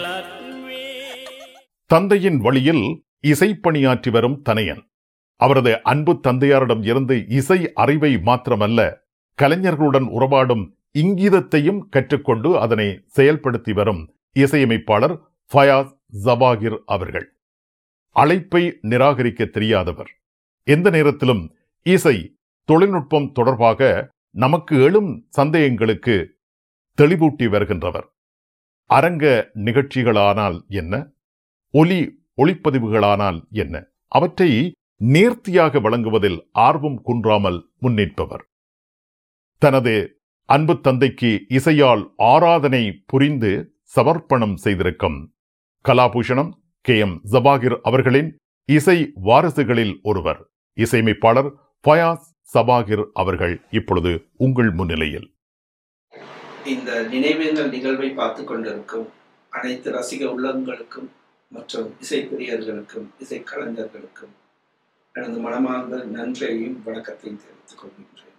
தந்தையின் வழியில் இசைப்பணியாற்றி வரும் தனையன் அவரது அன்பு தந்தையாரிடம் இருந்து இசை அறிவை மாத்திரமல்ல கலைஞர்களுடன் உறவாடும் இங்கீதத்தையும் கற்றுக்கொண்டு அதனை செயல்படுத்தி வரும் இசையமைப்பாளர் ஃபயாஸ் ஜபாகிர் அவர்கள் அழைப்பை நிராகரிக்க தெரியாதவர் எந்த நேரத்திலும் இசை தொழில்நுட்பம் தொடர்பாக நமக்கு எழும் சந்தேகங்களுக்கு தெளிவூட்டி வருகின்றவர் அரங்க நிகழ்ச்சிகளானால் என்ன ஒலி ஒளிப்பதிவுகளானால் என்ன அவற்றை நேர்த்தியாக வழங்குவதில் ஆர்வம் குன்றாமல் முன்னிற்பவர் தனது அன்பு தந்தைக்கு இசையால் ஆராதனை புரிந்து சமர்ப்பணம் செய்திருக்கும் கலாபூஷணம் கே எம் ஜபாகிர் அவர்களின் இசை வாரிசுகளில் ஒருவர் இசையமைப்பாளர் ஃபயாஸ் சபாகிர் அவர்கள் இப்பொழுது உங்கள் முன்னிலையில் இந்த நினைவேந்தல் நிகழ்வை பார்த்து கொண்டிருக்கும் அனைத்து ரசிக உள்ளங்களுக்கும் மற்றும் இசைப்பிரியர்களுக்கும் இசைக்கலைஞர்களுக்கும் எனது மனமார்ந்த நன்றியையும் வணக்கத்தையும் தெரிவித்துக் கொள்கின்றேன்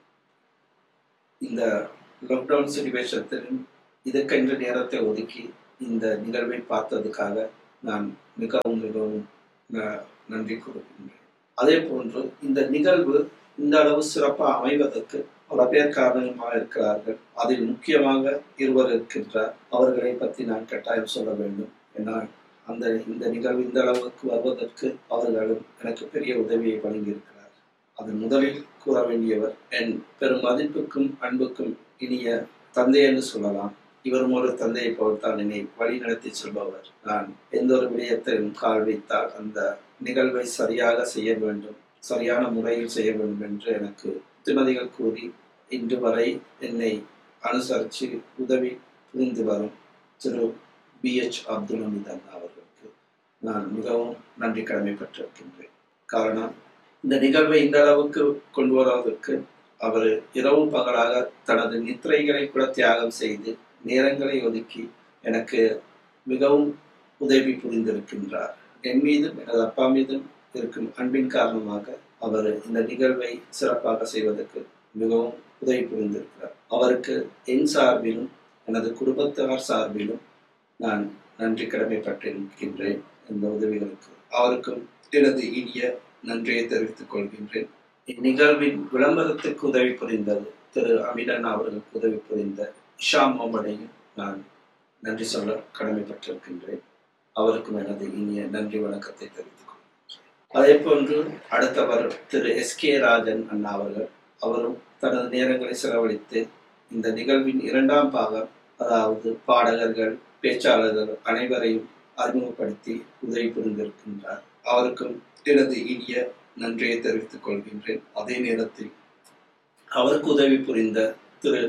இந்த லாக்டவுன் சுச்சுவேஷத்திலும் இதற்கென்று நேரத்தை ஒதுக்கி இந்த நிகழ்வை பார்த்ததுக்காக நான் மிகவும் மிகவும் ந- நன்றி கூறுகின்றேன் அதே போன்று இந்த நிகழ்வு இந்த அளவு சிறப்பாக அமைவதற்கு பல பேர் காரணமாக இருக்கிறார்கள் அதில் முக்கியமாக இருவர் இருக்கின்றார் அவர்களை பற்றி நான் கட்டாயம் சொல்ல வேண்டும் ஏன்னால் அந்த இந்த நிகழ்வு இந்த அளவுக்கு வருவதற்கு அவர்களும் எனக்கு பெரிய உதவியை வழங்கியிருக்கிறார் அது முதலில் கூற வேண்டியவர் என் பெரும் மதிப்புக்கும் அன்புக்கும் இனிய தந்தை என்று சொல்லலாம் இவரும் ஒரு தந்தையை போல்தான் என்னை வழி நடத்தி செல்பவர் நான் எந்த ஒரு விடயத்தையும் கால் வைத்தால் அந்த நிகழ்வை சரியாக செய்ய வேண்டும் சரியான முறையில் செய்ய வேண்டும் என்று எனக்கு புத்திமதிகள் கூறி இன்று வரை என்னை அனுசரித்து உதவி புரிந்து வரும் திரு பி எச் அப்துல் ஹமீத் அண்ணா அவர்களுக்கு நான் மிகவும் நன்றி கடமைப்பட்டிருக்கின்றேன் காரணம் இந்த நிகழ்வை இந்த அளவுக்கு கொண்டு வருவதற்கு அவர் இரவு பகலாக தனது நித்திரைகளை கூட தியாகம் செய்து நேரங்களை ஒதுக்கி எனக்கு மிகவும் உதவி புரிந்திருக்கின்றார் என் மீதும் எனது அப்பா மீதும் இருக்கும் அன்பின் காரணமாக அவர் இந்த நிகழ்வை சிறப்பாக செய்வதற்கு மிகவும் உதவி புரிந்திருக்கிறார் அவருக்கு என் சார்பிலும் எனது குடும்பத்தார் சார்பிலும் நான் நன்றி கடமைப்பட்டிருக்கின்றேன் இந்த உதவிகளுக்கு அவருக்கும் எனது இனிய நன்றியை தெரிவித்துக் கொள்கின்றேன் இந்நிகழ்வின் விளம்பரத்துக்கு உதவி புரிந்தது திரு அமிரன் அவர்களுக்கு உதவி புரிந்த இஷா முகமடையும் நான் நன்றி சொல்ல கடமைப்பட்டிருக்கின்றேன் அவருக்கும் எனது இனிய நன்றி வணக்கத்தை தெரிவித்துக் கொள்கின்றேன் அதே போன்று அடுத்தவர் திரு எஸ் கே ராஜன் அண்ணா அவர்கள் அவரும் தனது நேரங்களை செலவழித்து இந்த நிகழ்வின் இரண்டாம் பாகம் அதாவது பாடகர்கள் பேச்சாளர்கள் அனைவரையும் அறிமுகப்படுத்தி உதவி புரிந்திருக்கின்றார் அவருக்கும் எனது இனிய நன்றியை தெரிவித்துக் கொள்கின்றேன் அதே நேரத்தில் அவருக்கு உதவி புரிந்த திரு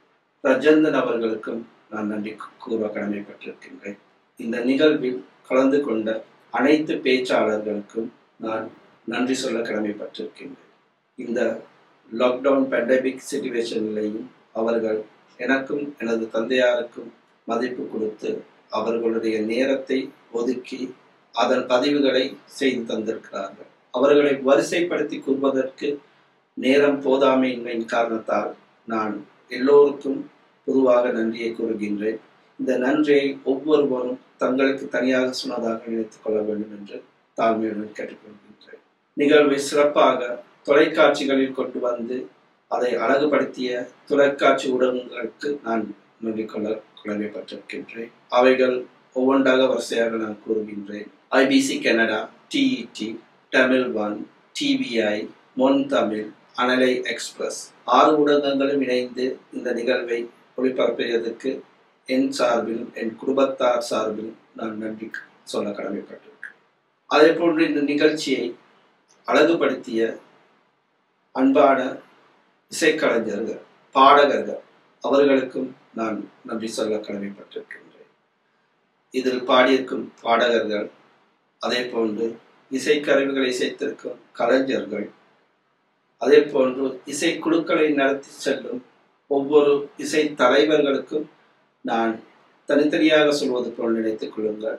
ரஜந்தன் அவர்களுக்கும் நான் நன்றி கூற கடமைப்பட்டிருக்கின்றேன் இந்த நிகழ்வில் கலந்து கொண்ட அனைத்து பேச்சாளர்களுக்கும் நான் நன்றி சொல்ல கடமைப்பட்டிருக்கின்றேன் இந்த லாக்டவுன் பேண்டமிக் சுச்சுவேஷனிலையும் அவர்கள் எனக்கும் எனது தந்தையாருக்கும் மதிப்பு கொடுத்து அவர்களுடைய நேரத்தை ஒதுக்கி அதன் பதிவுகளை செய்து தந்திருக்கிறார்கள் அவர்களை வரிசைப்படுத்தி கூறுவதற்கு நேரம் போதாமையின்மையின் காரணத்தால் நான் எல்லோருக்கும் பொதுவாக நன்றியை கூறுகின்றேன் இந்த நன்றியை ஒவ்வொருவரும் தங்களுக்கு தனியாக சொன்னதாக நினைத்துக் கொள்ள வேண்டும் என்று தாழ்மையுடன் கேட்டுக்கொள்கின்றேன் நிகழ்வை சிறப்பாக தொலைக்காட்சிகளில் கொண்டு வந்து அதை அழகுபடுத்திய தொலைக்காட்சி ஊடகங்களுக்கு நான் நன்றி கொள்ள கடமைப்பட்டிருக்கின்றேன் அவைகள் ஒவ்வொன்றாக வரிசையாக நான் கூறுகின்றேன் IBC Canada TET Tamil one TVI மொன் தமிழ் அனலை எக்ஸ்பிரஸ் ஆறு ஊடகங்களும் இணைந்து இந்த நிகழ்வை ஒளிபரப்பியதற்கு என் சார்பிலும் என் குடும்பத்தார் சார்பிலும் நான் நன்றி சொல்ல கடமைப்பட்டிருக்கேன் அதே போன்று இந்த நிகழ்ச்சியை அழகுபடுத்திய அன்பான இசைக்கலைஞர்கள் பாடகர்கள் அவர்களுக்கும் நான் நன்றி சொல்ல கடமைப்பட்டிருக்கின்றேன் இதில் பாடியிருக்கும் பாடகர்கள் அதே போன்று இசைக்கருவிகளை இசைத்திருக்கும் கலைஞர்கள் அதே போன்று இசைக்குழுக்களை நடத்தி செல்லும் ஒவ்வொரு இசை தலைவர்களுக்கும் நான் தனித்தனியாக சொல்வது போல் நினைத்துக் கொள்ளுங்கள்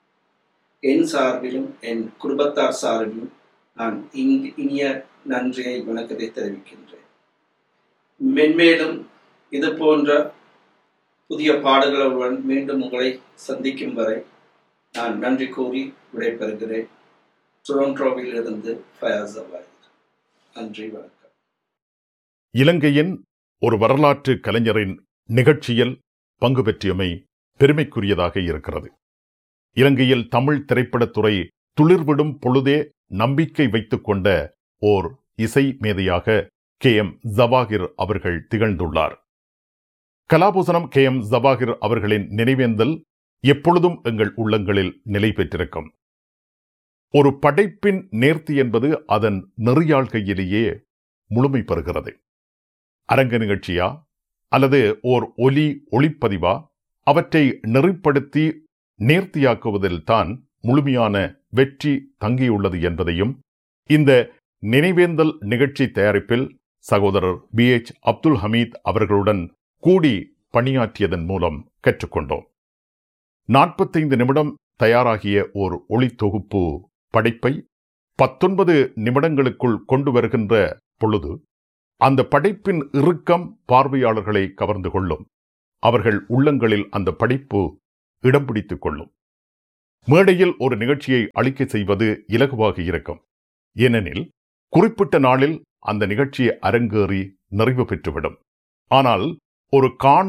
என் சார்பிலும் என் குடும்பத்தார் சார்பிலும் நான் இங்- இனிய நன்றியை வணக்கத்தை தெரிவிக்கின்றேன் மென்மேலும் இது போன்ற புதிய பாடல்களுடன் மீண்டும் உங்களை சந்திக்கும் வரை நான் நன்றி கூறி விடைபெறுகிறேன் டொரண்டோவில் இருந்து ஃபயாஸ் அவாயித் நன்றி வணக்கம் இலங்கையின் ஒரு வரலாற்று கலைஞரின் நிகழ்ச்சியில் பங்கு பெற்றியமை பெருமைக்குரியதாக இருக்கிறது இலங்கையில் தமிழ் திரைப்படத்துறை துளிர்விடும் பொழுதே நம்பிக்கை வைத்துக் கொண்ட ஓர் இசை மேதையாக கே எம் ஜவாகிர் அவர்கள் திகழ்ந்துள்ளார் கலாபூசணம் கே எம் ஜவாகிர் அவர்களின் நினைவேந்தல் எப்பொழுதும் எங்கள் உள்ளங்களில் நிலை பெற்றிருக்கும் ஒரு படைப்பின் நேர்த்தி என்பது அதன் நெறியாள்கையிலேயே முழுமை பெறுகிறது அரங்க நிகழ்ச்சியா அல்லது ஓர் ஒலி ஒளிப்பதிவா அவற்றை நெறிப்படுத்தி நேர்த்தியாக்குவதில் தான் முழுமையான வெற்றி தங்கியுள்ளது என்பதையும் இந்த நினைவேந்தல் நிகழ்ச்சி தயாரிப்பில் சகோதரர் பி எச் அப்துல் ஹமீத் அவர்களுடன் கூடி பணியாற்றியதன் மூலம் கற்றுக்கொண்டோம் நாற்பத்தைந்து நிமிடம் தயாராகிய ஓர் ஒளி தொகுப்பு படைப்பை பத்தொன்பது நிமிடங்களுக்குள் கொண்டு வருகின்ற பொழுது அந்த படைப்பின் இறுக்கம் பார்வையாளர்களை கவர்ந்து கொள்ளும் அவர்கள் உள்ளங்களில் அந்த படைப்பு இடம் பிடித்துக் கொள்ளும் மேடையில் ஒரு நிகழ்ச்சியை அளிக்க செய்வது இலகுவாக இருக்கும் ஏனெனில் குறிப்பிட்ட நாளில் அந்த நிகழ்ச்சியை அரங்கேறி நிறைவு பெற்றுவிடும் ஆனால் ஒரு காணொளி